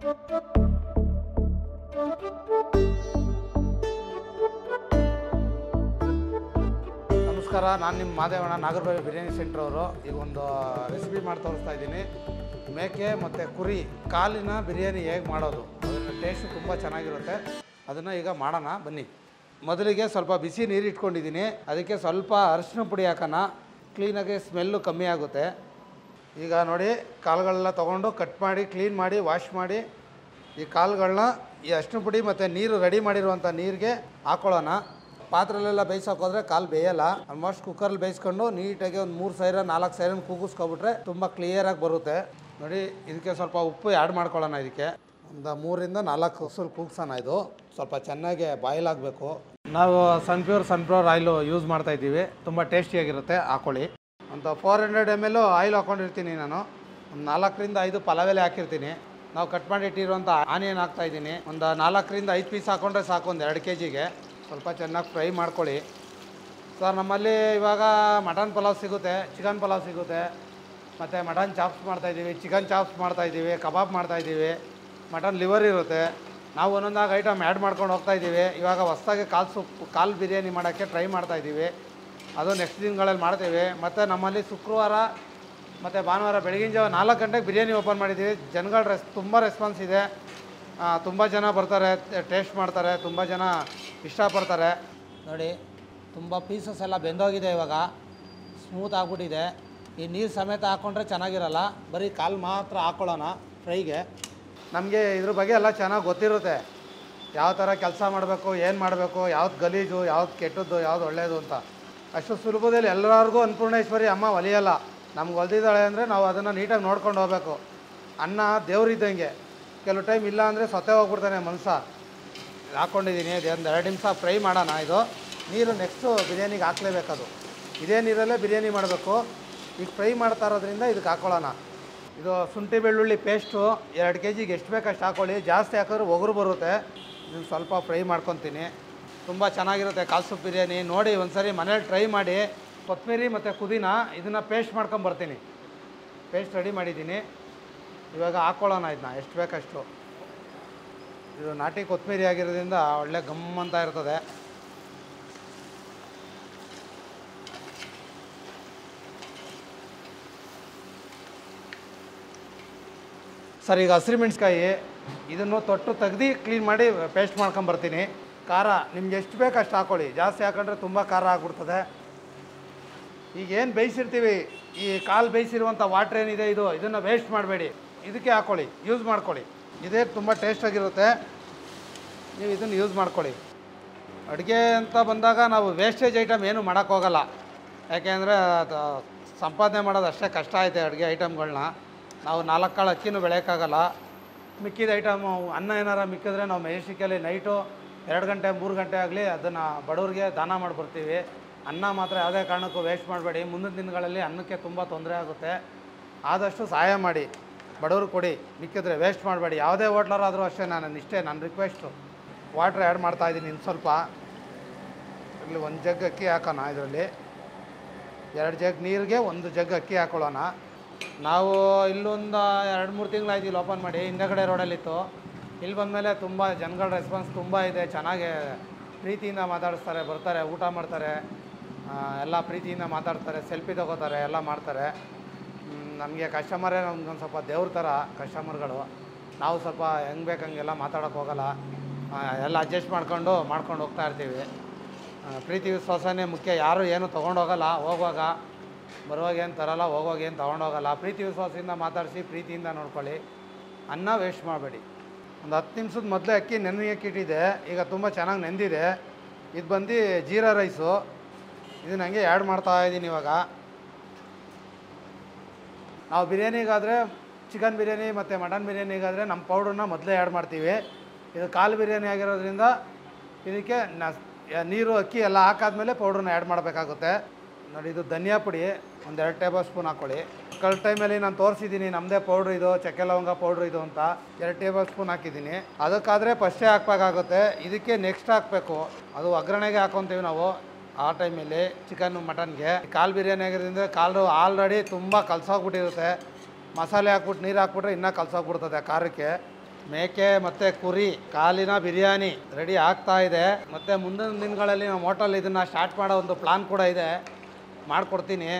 ನಮಸ್ಕಾರ ನಾನು ನಿಮ್ಮ ಮಾದೇವಣ್ಣ ನಾಗರಬಾವಿ ಬಿರಿಯಾನಿ ಸೆಂಟ್ರ್ ಅವರು ಈಗ ಒಂದು ರೆಸಿಪಿ ಮಾಡಿ ತೋರಿಸ್ತಾ ಇದ್ದೀನಿ ಮೇಕೆ ಮತ್ತು ಕುರಿ ಕಾಲಿನ ಬಿರಿಯಾನಿ ಹೇಗೆ ಮಾಡೋದು ಅದರ ಟೇಸ್ಟು ತುಂಬ ಚೆನ್ನಾಗಿರುತ್ತೆ ಅದನ್ನು ಈಗ ಮಾಡೋಣ ಬನ್ನಿ ಮೊದಲಿಗೆ ಸ್ವಲ್ಪ ಬಿಸಿ ನೀರು ಇಟ್ಕೊಂಡಿದ್ದೀನಿ ಅದಕ್ಕೆ ಸ್ವಲ್ಪ ಅರಿಶಿನ ಪುಡಿ ಹಾಕೋಣ ಕ್ಲೀನಾಗಿ ಸ್ಮೆಲ್ಲು ಕಮ್ಮಿ ಆಗುತ್ತೆ ಈಗ ನೋಡಿ ಕಾಳುಗಳನ್ನ ತೊಗೊಂಡು ಕಟ್ ಮಾಡಿ ಕ್ಲೀನ್ ಮಾಡಿ ವಾಶ್ ಮಾಡಿ ಈ ಕಾಳುಗಳನ್ನ ಈ ಅರಿಶಿನ ಪುಡಿ ಮತ್ತು ನೀರು ರೆಡಿ ಮಾಡಿರುವಂಥ ನೀರಿಗೆ ಹಾಕೊಳ್ಳೋಣ ಪಾತ್ರೆಲೆಲ್ಲ ಬೇಯಿಸೋಕೋದ್ರೆ ಕಾಲು ಬೇಯಲ್ಲ ಆಲ್ಮೋಸ್ಟ್ ಕುಕ್ಕರಲ್ಲಿ ಬೇಯಿಸ್ಕೊಂಡು ನೀಟಾಗಿ ಒಂದು ಮೂರು ಸೈರ ನಾಲ್ಕು ಸೈರನ್ ಕೂಗಿಸ್ಕೊಬಿಟ್ರೆ ತುಂಬ ಕ್ಲಿಯರಾಗಿ ಬರುತ್ತೆ ನೋಡಿ ಇದಕ್ಕೆ ಸ್ವಲ್ಪ ಉಪ್ಪು ಆ್ಯಡ್ ಮಾಡ್ಕೊಳ್ಳೋಣ ಇದಕ್ಕೆ ಒಂದು ಮೂರಿಂದ ನಾಲ್ಕು ಉಸುಲ್ ಕೂಗ್ಸೋಣ ಇದು ಸ್ವಲ್ಪ ಚೆನ್ನಾಗಿ ಬಾಯ್ಲ್ ಆಗಬೇಕು ನಾವು ಸನ್ಪ್ಯೂರ್ ಸನ್ಫ್ಲವರ್ ಆಯಿಲು ಯೂಸ್ ಮಾಡ್ತಾ ಇದ್ದೀವಿ ತುಂಬ ಟೇಸ್ಟಿಯಾಗಿರುತ್ತೆ ಹಾಕೊಳ್ಳಿ ಒಂದು four hundred M L oil ಹಾಕೊಂಡಿರ್ತೀನಿ ನಾನು ಒಂದು ನಾಲ್ಕರಿಂದ ಐದು ಪಲಾವ್ ಎಲೆ ಹಾಕಿರ್ತೀನಿ ನಾವು ಕಟ್ ಮಾಡಿ ಇಟ್ಟಿರುವಂಥ ಆನಿಯನ್ ಹಾಕ್ತಾ ಇದ್ದೀನಿ ಒಂದು ನಾಲ್ಕರಿಂದ ಐದು ಪೀಸ್ ಹಾಕೊಂಡ್ರೆ ಸಾಕು ಒಂದು ಎರಡು ಕೆ ಜಿಗೆ ಸ್ವಲ್ಪ ಚೆನ್ನಾಗಿ ಫ್ರೈ ಮಾಡ್ಕೊಳ್ಳಿ ಸರ್ ನಮ್ಮಲ್ಲಿ ಇವಾಗ ಮಟನ್ ಪಲಾವ್ ಸಿಗುತ್ತೆ ಚಿಕನ್ ಪಲಾವ್ ಸಿಗುತ್ತೆ ಮತ್ತು ಮಟನ್ ಚಾಪ್ಸ್ ಮಾಡ್ತಾಯಿದ್ದೀವಿ ಚಿಕನ್ ಚಾಪ್ಸ್ ಮಾಡ್ತಾಯಿದ್ದೀವಿ ಕಬಾಬ್ ಮಾಡ್ತಾಯಿದ್ದೀವಿ ಮಟನ್ ಲಿವರ್ ಇರುತ್ತೆ ನಾವು ಒಂದೊಂದಾಗಿ ಐಟಮ್ ಆ್ಯಡ್ ಮಾಡ್ಕೊಂಡು ಹೋಗ್ತಾ ಇದ್ದೀವಿ ಇವಾಗ ಹೊಸ್ದಾಗಿ ಕಾಲು ಸೂಪ್ ಕಾಲು ಬಿರಿಯಾನಿ ಮಾಡೋಕ್ಕೆ ಟ್ರೈ ಮಾಡ್ತಾಯಿದ್ದೀವಿ ಅದು ನೆಕ್ಸ್ಟ್ ದಿನಗಳಲ್ಲಿ ಮಾಡ್ತೀವಿ ಮತ್ತು ನಮ್ಮಲ್ಲಿ ಶುಕ್ರವಾರ ಮತ್ತು ಭಾನುವಾರ ಬೆಳಗಿನ ಜಾವ ನಾಲ್ಕು ಗಂಟೆಗೆ ಬಿರಿಯಾನಿ ಓಪನ್ ಮಾಡಿದ್ದೀವಿ ಜನಗಳ ರೆಸ್ ತುಂಬ ರೆಸ್ಪಾನ್ಸ್ ಇದೆ ತುಂಬ ಜನ ಬರ್ತಾರೆ ಟೇಸ್ಟ್ ಮಾಡ್ತಾರೆ ತುಂಬ ಜನ ಇಷ್ಟಪಡ್ತಾರೆ ನೋಡಿ ತುಂಬ ಪೀಸಸ್ ಎಲ್ಲ ಬೆಂದೋಗಿದೆ ಇವಾಗ ಸ್ಮೂತ್ ಆಗಿಬಿಟ್ಟಿದೆ ಈ ನೀರು ಸಮೇತ ಹಾಕ್ಕೊಂಡ್ರೆ ಚೆನ್ನಾಗಿರಲ್ಲ ಬರೀ ಕಾಲು ಮಾತ್ರ ಹಾಕ್ಕೊಳ್ಳೋಣ ಫ್ರೈಗೆ ನಮಗೆ ಇದ್ರ ಬಗ್ಗೆ ಎಲ್ಲ ಚೆನ್ನಾಗಿ ಗೊತ್ತಿರುತ್ತೆ ಯಾವ ಥರ ಕೆಲಸ ಮಾಡಬೇಕು ಏನು ಮಾಡಬೇಕು ಯಾವ್ದು ಗಲೀಜು ಯಾವ್ದು ಕೆಟ್ಟದ್ದು ಯಾವ್ದು ಒಳ್ಳೆಯದು ಅಂತ ಅಷ್ಟು ಸುಲಭದಲ್ಲಿ ಎಲ್ಲರಿಗೂ ಅನ್ನಪೂರ್ಣೇಶ್ವರಿ ಅಮ್ಮ ಒಲಿಯಲ್ಲ ನಮ್ಗೆ ಒಲ್ದಿದ್ದಾಳೆ ಅಂದರೆ ನಾವು ಅದನ್ನು ನೀಟಾಗಿ ನೋಡ್ಕೊಂಡು ಹೋಗ್ಬೇಕು ಅನ್ನ ದೇವ್ರಿದ್ದಂಗೆ ಕೆಲವು ಟೈಮ್ ಇಲ್ಲ ಅಂದರೆ ಸೊತ್ತೆ ಹೋಗ್ಬಿಡ್ತಾನೆ ಮನುಷ್ಯ ಹಾಕ್ಕೊಂಡಿದ್ದೀನಿ ಇದು ಒಂದು ಎರಡು ನಿಮಿಷ ಫ್ರೈ ಮಾಡೋಣ ಇದು ನೀರು ನೆಕ್ಸ್ಟು ಬಿರಿಯಾನಿಗೆ ಹಾಕ್ಲೇಬೇಕದು ಇದೇ ನೀರಲ್ಲೇ ಬಿರಿಯಾನಿ ಮಾಡಬೇಕು ಈಗ ಫ್ರೈ ಮಾಡ್ತಾ ಇರೋದ್ರಿಂದ ಇದಕ್ಕೆ ಹಾಕ್ಕೊಳ್ಳೋಣ ಇದು ಶುಂಠಿ ಬೆಳ್ಳುಳ್ಳಿ ಪೇಸ್ಟು ಎರಡು ಕೆ ಜಿಗೆ ಎಷ್ಟು ಬೇಕಷ್ಟು ಹಾಕ್ಕೊಳ್ಳಿ ಜಾಸ್ತಿ ಹಾಕಿದ್ರೆ ಒಗರು ಬರುತ್ತೆ ಇದನ್ನು ಸ್ವಲ್ಪ ಫ್ರೈ ಮಾಡ್ಕೊತೀನಿ ತುಂಬ ಚೆನ್ನಾಗಿರುತ್ತೆ ಕಾಲ್ ಸೂಪ್ ಬಿರಿಯಾನಿ ನೋಡಿ ಒಂದ್ಸರಿ ಮನೇಲಿ ಟ್ರೈ ಮಾಡಿ ಕೊತ್ತಂಬರಿ ಮತ್ತು ಪುದೀನ ಇದನ್ನು ಪೇಸ್ಟ್ ಮಾಡ್ಕೊಂಬರ್ತೀನಿ ಪೇಸ್ಟ್ ರೆಡಿ ಮಾಡಿದ್ದೀನಿ ಇವಾಗ ಹಾಕ್ಕೊಳ್ಳೋಣ ಇದನ್ನ ಎಷ್ಟು ಬೇಕಷ್ಟು ಇದು ನಾಟಿ ಕೊತ್ತಂಬರಿ ಆಗಿರೋದ್ರಿಂದ ಒಳ್ಳೆ ಗಮ್ ಅಂತ ಇರ್ತದೆ ಸರ್ ಈಗ ಹಸಿರುಮೆಣ್ಸ್ಕಾಯಿ ಇದನ್ನು ತೊಟ್ಟು ತೆಗ್ದು ಕ್ಲೀನ್ ಮಾಡಿ ಪೇಸ್ಟ್ ಮಾಡ್ಕೊಂಬರ್ತೀನಿ ಖಾರ ನಿಮ್ಗೆ ಎಷ್ಟು ಬೇಕು ಅಷ್ಟು ಹಾಕ್ಕೊಳ್ಳಿ ಜಾಸ್ತಿ ಹಾಕೊಂಡ್ರೆ ತುಂಬ ಖಾರ ಆಗ್ಬಿಡ್ತದೆ ಈಗ ಏನು ಬೇಯಿಸಿರ್ತೀವಿ ಈ ಕಾಲು ಬೇಯಿಸಿರುವಂಥ ವಾಟ್ರ್ ಏನಿದೆ ಇದು ಇದನ್ನು ವೇಸ್ಟ್ ಮಾಡಬೇಡಿ ಇದಕ್ಕೆ ಹಾಕ್ಕೊಳ್ಳಿ ಯೂಸ್ ಮಾಡ್ಕೊಳ್ಳಿ ಇದೇ ತುಂಬ ಟೇಸ್ಟಾಗಿರುತ್ತೆ ನೀವು ಇದನ್ನು ಯೂಸ್ ಮಾಡ್ಕೊಳ್ಳಿ ಅಡುಗೆ ಅಂತ ಬಂದಾಗ ನಾವು ವೇಸ್ಟೇಜ್ ಐಟಮ್ ಏನು ಮಾಡೋಕ್ಕೋಗಲ್ಲ ಯಾಕೆಂದರೆ ಅದು ಸಂಪಾದನೆ ಮಾಡೋದು ಅಷ್ಟೇ ಕಷ್ಟ ಐತೆ ಅಡುಗೆ ಐಟಮ್ಗಳನ್ನ ನಾವು ನಾಲ್ಕು ಕಾಳು ಅಕ್ಕಿನೂ ಬೆಳೆಯೋಕ್ಕಾಗಲ್ಲ ಮಿಕ್ಕಿದ ಐಟಮು ಅನ್ನ ಏನಾರ ಮಿಕ್ಕಿದ್ರೆ ನಾವು ಮೆಜೆಸ್ಟಿಕಲ್ಲಿ ನೈಟು ಎರಡು ಗಂಟೆ ಮೂರು ಗಂಟೆ ಆಗಲಿ ಅದನ್ನು ಬಡವ್ರಿಗೆ ದಾನ ಮಾಡಿಬಿಡ್ತೀವಿ ಅನ್ನ ಮಾತ್ರ ಯಾವುದೇ ಕಾರಣಕ್ಕೂ ವೇಸ್ಟ್ ಮಾಡಬೇಡಿ ಮುಂದಿನ ದಿನಗಳಲ್ಲಿ ಅನ್ನಕ್ಕೆ ತುಂಬ ತೊಂದರೆ ಆಗುತ್ತೆ ಆದಷ್ಟು ಸಹಾಯ ಮಾಡಿ ಬಡವ್ರು ಕೊಡಿ ಮಿಕ್ಕಿದ್ರೆ ವೇಸ್ಟ್ ಮಾಡಬೇಡಿ ಯಾವುದೇ ಹೋಟ್ಲರಾದರೂ ಅಷ್ಟೇ ನಾನು ಇಷ್ಟೇ ನನ್ನ ರಿಕ್ವೆಸ್ಟು ವಾಟ್ರ್ ಆ್ಯಡ್ ಮಾಡ್ತಾಯಿದ್ದೀನಿ ಇನ್ನು ಸ್ವಲ್ಪ ಇಲ್ಲಿ ಒಂದು ಜಗ್ ಅಕ್ಕಿ ಹಾಕೋಣ ಇದರಲ್ಲಿ ಎರಡು ಜಗ್ ನೀರಿಗೆ ಒಂದು ಜಗ್ ಅಕ್ಕಿ ಹಾಕೊಳ್ಳೋಣ ನಾವು ಇಲ್ಲೊಂದು ಎರಡು ಮೂರು ತಿಂಗಳಾಯ್ತು ಇಲ್ಲಿ ಓಪನ್ ಮಾಡಿ ಹಿಂದೆಗಡೆ ರೋಡಲ್ಲಿತ್ತು ಇಲ್ಲಿ ಬಂದಮೇಲೆ ತುಂಬ ಜನಗಳ ರೆಸ್ಪಾನ್ಸ್ ತುಂಬ ಇದೆ ಚೆನ್ನಾಗಿ ಪ್ರೀತಿಯಿಂದ ಮಾತಾಡಿಸ್ತಾರೆ ಬರ್ತಾರೆ ಊಟ ಮಾಡ್ತಾರೆ ಆ, ಎಲ್ಲ ಪ್ರೀತಿಯಿಂದ ಮಾತಾಡ್ತಾರೆ ಸೆಲ್ಫಿ ತಗೋತಾರೆ ಎಲ್ಲ ಮಾಡ್ತಾರೆ ನಮಗೆ ಕಸ್ಟಮರೇ ನಮ್ಗೊಂದು ಸ್ವಲ್ಪ ದೇವ್ರ ಥರ ಕಸ್ಟಮರ್ಗಳು ನಾವು ಸ್ವಲ್ಪ ಹೆಂಗೆ ಬೇಕು ಹಂಗೆಲ್ಲ ಮಾತಾಡೋಕೆ ಹೋಗಲ್ಲ ಆ, ಎಲ್ಲ ಅಡ್ಜಸ್ಟ್ ಮಾಡ್ಕೊಂಡು ಮಾಡ್ಕೊಂಡು ಹೋಗ್ತಾ ಇರ್ತೀವಿ ಆ, ಪ್ರೀತಿ ವಿಶ್ವಾಸನೇ ಮುಖ್ಯ ಯಾರು ಏನು ತೊಗೊಂಡೋಗಲ್ಲ ಹೋಗುವಾಗ ಬರುವಾಗ ಏನು ತರಲ್ಲ ಹೋಗುವಾಗ ಏನು ತೊಗೊಂಡೋಗಲ್ಲ ಪ್ರೀತಿ ವಿಶ್ವಾಸದಿಂದ ಮಾತಾಡಿಸಿ ಪ್ರೀತಿಯಿಂದ ನೋಡ್ಕೊಳ್ಳಿ ಅನ್ನ ವೇಸ್ಟ್ ಮಾಡಬೇಡಿ ಒಂದು ಹತ್ತು ನಿಮಿಷದ ಮೊದಲೇ ಅಕ್ಕಿ ನೆನೆಯಕ್ಕೆ ಇಟ್ಟಿದೆ ಈಗ ತುಂಬ ಚೆನ್ನಾಗಿ ನೆಂದಿದೆ ಇದು ಬಂದು ಜೀರಾ ರೈಸು ಇದನ್ನ ಹಂಗೆ ಆ್ಯಡ್ ಮಾಡ್ತಾ ಇದ್ದೀನಿ ಇವಾಗ ನಾವು ಬಿರಿಯಾನಿಗಾದರೆ ಚಿಕನ್ ಬಿರಿಯಾನಿ ಮತ್ತು ಮಟನ್ ಬಿರಿಯಾನಿಗಾದರೆ ನಮ್ಮ ಪೌಡ್ರನ್ನ ಮೊದಲೇ ಆ್ಯಡ್ ಮಾಡ್ತೀವಿ ಇದು ಕಾಲು ಬಿರಿಯಾನಿ ಆಗಿರೋದ್ರಿಂದ ಇದಕ್ಕೆ ನ ನೀರು ಅಕ್ಕಿ ಎಲ್ಲ ಹಾಕಾದ್ಮೇಲೆ ಪೌಡ್ರನ್ನ ಆ್ಯಡ್ ಮಾಡಬೇಕಾಗುತ್ತೆ ನೋಡಿ ಇದು ಧನಿಯಾ ಪುಡಿ ಒಂದು ಎರಡು ಟೇಬಲ್ ಸ್ಪೂನ್ ಹಾಕ್ಕೊಳ್ಳಿ ಕಲ್ ಟೈಮಲ್ಲಿ ನಾನು ತೋರಿಸಿದ್ದೀನಿ ನಮ್ಮದೇ ಪೌಡ್ರ್ ಇದು ಚಕ್ಕೆ ಲವಂಗ ಪೌಡ್ರ್ ಇದು ಅಂತ ಎರಡು ಟೇಬಲ್ ಸ್ಪೂನ್ ಹಾಕಿದ್ದೀನಿ ಅದಕ್ಕಾದರೆ ಫಸ್ಟೇ ಹಾಕ್ಬೇಕಾಗುತ್ತೆ ಇದಕ್ಕೆ ನೆಕ್ಸ್ಟ್ ಹಾಕಬೇಕು ಅದು ಒಗ್ಗರಣೆಗೆ ಹಾಕೊತೀವಿ ನಾವು ಆ ಟೈಮಲ್ಲಿ ಚಿಕನ್ ಮಟನ್ಗೆ ಕಾಲು ಬಿರಿಯಾನಿ ಆಗಿರೋದ್ರಿಂದ ಕಾಲು ಆಲ್ರೆಡಿ ತುಂಬ ಕಲ್ಸೋಗ್ಬಿಟ್ಟಿರುತ್ತೆ ಮಸಾಲೆ ಹಾಕ್ಬಿಟ್ಟು ನೀರು ಹಾಕ್ಬಿಟ್ರೆ ಇನ್ನೂ ಕಲ್ಸೋಗ್ಬಿಡ್ತದೆ ಖಾರಕ್ಕೆ ಮೇಕೆ ಮತ್ತು ಕುರಿ ಕಾಲಿನ ಬಿರಿಯಾನಿ ರೆಡಿ ಆಗ್ತಾ ಇದೆ ಮತ್ತು ಮುಂದಿನ ದಿನಗಳಲ್ಲಿ ನಮ್ಮ ಹೋಟೆಲ್ ಇದನ್ನು ಸ್ಟಾರ್ಟ್ ಮಾಡೋ ಒಂದು ಪ್ಲಾನ್ ಕೂಡ ಇದೆ ಮಾಡಿಕೊಡ್ತೀನಿ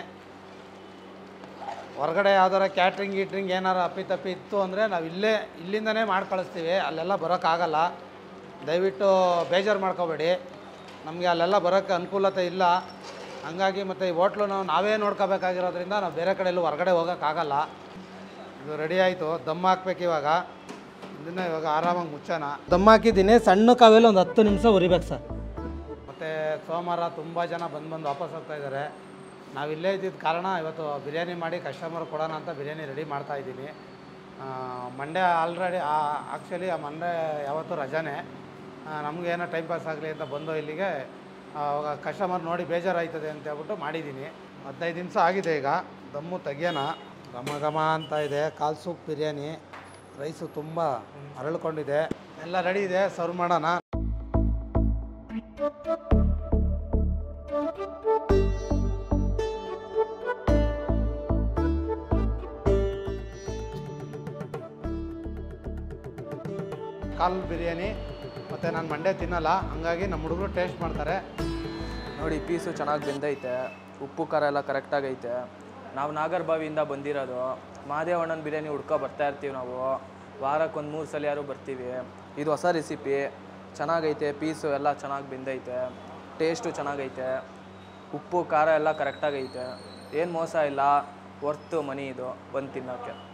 ಹೊರಗಡೆ ಯಾವ್ದಾರ ಕ್ಯಾಟ್ರಿಂಗ್ ಗೀಟ್ರಿಂಗ್ ಏನಾರು ಅಪ್ಪಿತಪ್ಪಿ ಇತ್ತು ಅಂದರೆ ನಾವು ಇಲ್ಲೇ ಇಲ್ಲಿಂದನೇ ಮಾಡಿ ಕಳಿಸ್ತೀವಿ ಅಲ್ಲೆಲ್ಲ ಬರೋಕ್ಕಾಗಲ್ಲ ದಯವಿಟ್ಟು ಬೇಜಾರು ಮಾಡ್ಕೋಬೇಡಿ ನಮಗೆ ಅಲ್ಲೆಲ್ಲ ಬರೋಕ್ಕೆ ಅನುಕೂಲತೆ ಇಲ್ಲ ಹಂಗಾಗಿ ಮತ್ತು ಈ ಹೋಟ್ಲು ನಾವು ನಾವೇ ನೋಡ್ಕೋಬೇಕಾಗಿರೋದ್ರಿಂದ ನಾವು ಬೇರೆ ಕಡೆ ಎಲ್ಲೂ ಹೊರಗಡೆ ಹೋಗೋಕ್ಕಾಗಲ್ಲ ಇದು ರೆಡಿ ಆಯಿತು ದಮ್ ಹಾಕ್ಬೇಕು ಇವಾಗ ಇದನ್ನ ಇವಾಗ ಆರಾಮಾಗಿ ಮುಚ್ಚೋಣ ದಮ್ ಹಾಕಿದ್ದೀನಿ ಸಣ್ಣ ಕಾವೇಲಿ ಒಂದು ಹತ್ತು ನಿಮಿಷ ಉರಿಬೇಕು ಸರ್ ಮತ್ತು ಸೋಮವಾರ ತುಂಬ ಜನ ಬಂದು ಬಂದು ವಾಪಸ್ ಹೋಗ್ತಾ ಇದ್ದಾರೆ ನಾವು ಇಲ್ಲೇ ಇದ್ದಿದ್ದ ಕಾರಣ ಇವತ್ತು ಬಿರಿಯಾನಿ ಮಾಡಿ ಕಸ್ಟಮರ್ ಕೊಡೋಣ ಅಂತ ಬಿರಿಯಾನಿ ರೆಡಿ ಮಾಡ್ತಾ ಇದ್ದೀನಿ ಮಂಡೇ ಆಲ್ರೆಡಿ ಆ್ಯಕ್ಚುಲಿ ಆ ಮಂಡೇ ಯಾವತ್ತೂ ರಜಾನೇ ನಮಗೇನೋ ಏನೋ ಟೈಮ್ ಪಾಸ್ ಆಗಲಿ ಅಂತ ಬಂದು ಇಲ್ಲಿಗೆ ಆ, ಅವಾಗ ಕಸ್ಟಮರ್ ನೋಡಿ ಬೇಜಾರಾಯ್ತದೆ ಅಂತ ಹೇಳ್ಬಿಟ್ಟು ಮಾಡಿದ್ದೀನಿ ಹದಿನೈದು ನಿಮಿಷ ಆಗಿದೆ ಈಗ ದಮ್ಮು ತೆಗಿಯೋಣ ಘಮ ಘಮ ಅಂತ ಇದೆ ಕಾಲ್ ಸೂಪ್ ಬಿರಿಯಾನಿ ರೈಸು ತುಂಬ ಅರಳ್ಕೊಂಡಿದೆ ಎಲ್ಲ ರೆಡಿ ಇದೆ ಸರ್ವ್ ಮಾಡೋಣ ಕಾಲ್ ಬಿರಿಯಾನಿ ಮತ್ತು ನಾನು ಮಂಡ್ಯ ತಿನ್ನಲ್ಲ ಹಂಗಾಗಿ ನಮ್ಮ ಹುಡುಗರು ಟೇಸ್ಟ್ ಮಾಡ್ತಾರೆ ನೋಡಿ ಪೀಸು ಚೆನ್ನಾಗಿ ಬೆಂದೈತೆ ಉಪ್ಪು ಖಾರ ಎಲ್ಲ ಕರೆಕ್ಟಾಗೈತೆ ನಾವು ನಾಗರ್ಬಾವಿಯಿಂದ ಬಂದಿರೋದು ಮಹಾದೇವಣ್ಣನ ಬಿರಿಯಾನಿ ಹುಡ್ಕೊ ಬರ್ತಾ ಇರ್ತೀವಿ ನಾವು ವಾರಕ್ಕೆ ಒಂದು ಮೂರು ಸಲ ಯಾರು ಬರ್ತೀವಿ ಇದು ಹೊಸ ರೆಸಿಪಿ ಚೆನ್ನಾಗೈತೆ ಪೀಸು ಎಲ್ಲ ಚೆನ್ನಾಗಿ ಬೆಂದೈತೆ ಟೇಸ್ಟು ಚೆನ್ನಾಗೈತೆ ಉಪ್ಪು ಖಾರ ಎಲ್ಲ ಕರೆಕ್ಟಾಗೈತೆ ಏನು ಮೋಸ ಇಲ್ಲ ವರ್ತು ಮನಿ ಇದು ಬಂದು ತಿನ್ನೋಕ್ಕೆ